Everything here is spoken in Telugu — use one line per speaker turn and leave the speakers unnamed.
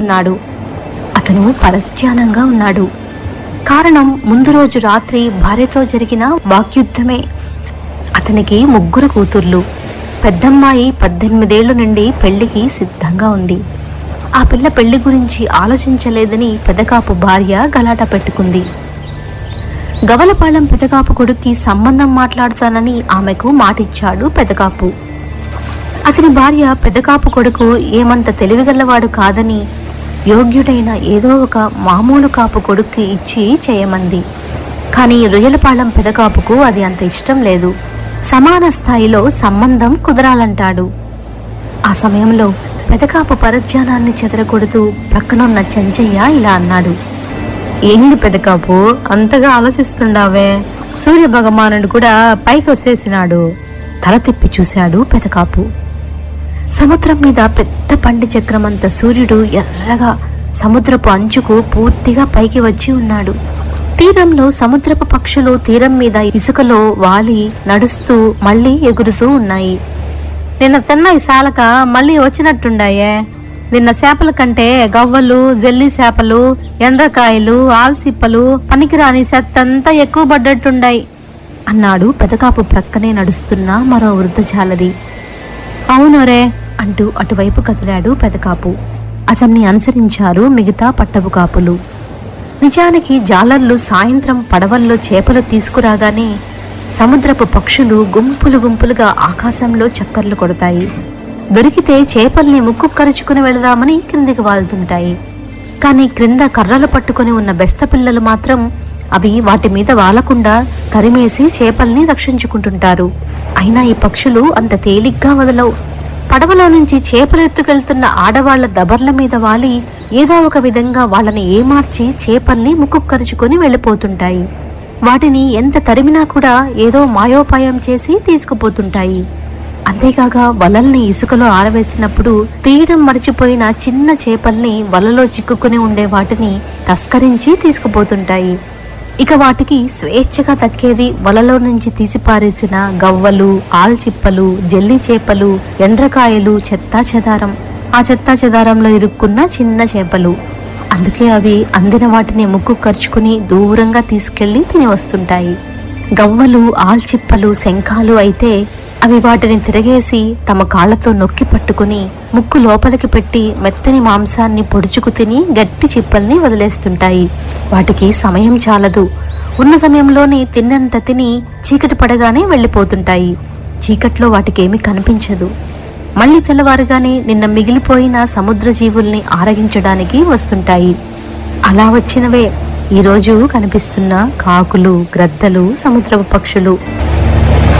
చూస్తున్నాడు అతను పరధ్యానంగా ఉన్నాడు కారణం ముందు రోజు రాత్రి భార్యతో జరిగిన వాక్యుద్ధమే అతనికి ముగ్గురు కూతుర్లు పెద్దమ్మాయి పద్దెనిమిదేళ్ల నుండి పెళ్లికి సిద్ధంగా ఉంది ఆ పిల్ల పెళ్లి గురించి ఆలోచించలేదని పెదకాపు భార్య గలాట పెట్టుకుంది గవలపాలెం పెదకాపు కొడుక్కి సంబంధం మాట్లాడుతానని ఆమెకు మాటిచ్చాడు పెదకాపు అతని భార్య పెదకాపు కొడుకు ఏమంత తెలివిగలవాడు కాదని యోగ్యుడైన ఏదో ఒక మామూలు కాపు కొడుక్కి ఇచ్చి చేయమంది కానీ రొయ్యలపాలెం పెదకాపుకు అది అంత ఇష్టం లేదు సమాన స్థాయిలో సంబంధం కుదరాలంటాడు ఆ సమయంలో పెదకాపు పరధ్యానాన్ని చెదరగొడుతూ ప్రక్కనున్న చెంచయ్య ఇలా అన్నాడు ఏంది పెదకాపు అంతగా ఆలోచిస్తుండావే సూర్య భగవానుడు కూడా పైకి వచ్చేసినాడు తల తిప్పి చూశాడు పెదకాపు సముద్రం మీద పెద్ద పండి చక్రమంత సూర్యుడు ఎర్రగా సముద్రపు అంచుకు పూర్తిగా పైకి వచ్చి ఉన్నాడు తీరంలో సముద్రపు పక్షులు తీరం మీద ఇసుకలో వాలి నడుస్తూ మళ్ళీ ఎగురుతూ ఉన్నాయి నిన్న తిన్న ఈ సాలక మళ్ళీ వచ్చినట్టుండాయే నిన్న చేపల కంటే గవ్వలు జెల్లి చేపలు ఎండ్రకాయలు ఆల్సిప్పలు పనికిరాని చెత్తంతా ఎక్కువ పడ్డట్టుండాయి అన్నాడు పెదకాపు ప్రక్కనే నడుస్తున్న మరో వృద్ధజాలరి అవునోరే అంటూ అటువైపు కదిలాడు పెదకాపు అతన్ని అనుసరించారు మిగతా పట్టపు కాపులు నిజానికి జాలర్లు సాయంత్రం పడవల్లో చేపలు తీసుకురాగానే సముద్రపు పక్షులు గుంపులు గుంపులుగా ఆకాశంలో చక్కర్లు కొడతాయి దొరికితే చేపల్ని ముక్కు కరుచుకుని వెళదామని క్రిందికి వాలుతుంటాయి కానీ క్రింద కర్రలు పట్టుకొని ఉన్న బెస్త పిల్లలు మాత్రం అవి వాటి మీద వాలకుండా తరిమేసి చేపల్ని రక్షించుకుంటుంటారు అయినా ఈ పక్షులు అంత తేలిగ్గా వదలవు పడవలో నుంచి చేపలు ఎత్తుకెళ్తున్న ఆడవాళ్ల దబర్ల మీద వాలి ఏదో ఒక విధంగా వాళ్ళని ఏమార్చి చేపల్ని ముక్కుక్కరుచుకొని వెళ్ళిపోతుంటాయి వాటిని ఎంత తరిమినా కూడా ఏదో మాయోపాయం చేసి తీసుకుపోతుంటాయి అంతేకాక వలల్ని ఇసుకలో ఆరవేసినప్పుడు తీయడం మర్చిపోయిన చిన్న చేపల్ని వలలో చిక్కుకుని ఉండే వాటిని తస్కరించి తీసుకుపోతుంటాయి ఇక వాటికి స్వేచ్ఛగా దక్కేది వలలో నుంచి తీసిపారేసిన గవ్వలు ఆల్చిప్పలు జల్లి చేపలు ఎండ్రకాయలు చెత్తా చెదారం ఆ చెత్తా చెదారంలో ఇరుక్కున్న చిన్న చేపలు అందుకే అవి అందిన వాటిని ముక్కు ఖర్చుకుని దూరంగా తీసుకెళ్లి తిని వస్తుంటాయి గవ్వలు ఆల్చిప్పలు శంఖాలు అయితే అవి వాటిని తిరగేసి తమ కాళ్లతో నొక్కి పట్టుకుని ముక్కు లోపలికి పెట్టి మెత్తని మాంసాన్ని పొడుచుకు తిని గట్టి చిప్పల్ని వదిలేస్తుంటాయి వాటికి సమయం చాలదు ఉన్న సమయంలోనే తిన్నంత తిని చీకటి పడగానే వెళ్ళిపోతుంటాయి చీకట్లో వాటికేమీ కనిపించదు మళ్ళీ తెల్లవారుగానే నిన్న మిగిలిపోయిన సముద్ర జీవుల్ని ఆరగించడానికి వస్తుంటాయి అలా వచ్చినవే ఈరోజు కనిపిస్తున్న కాకులు గ్రద్దలు సముద్రపు పక్షులు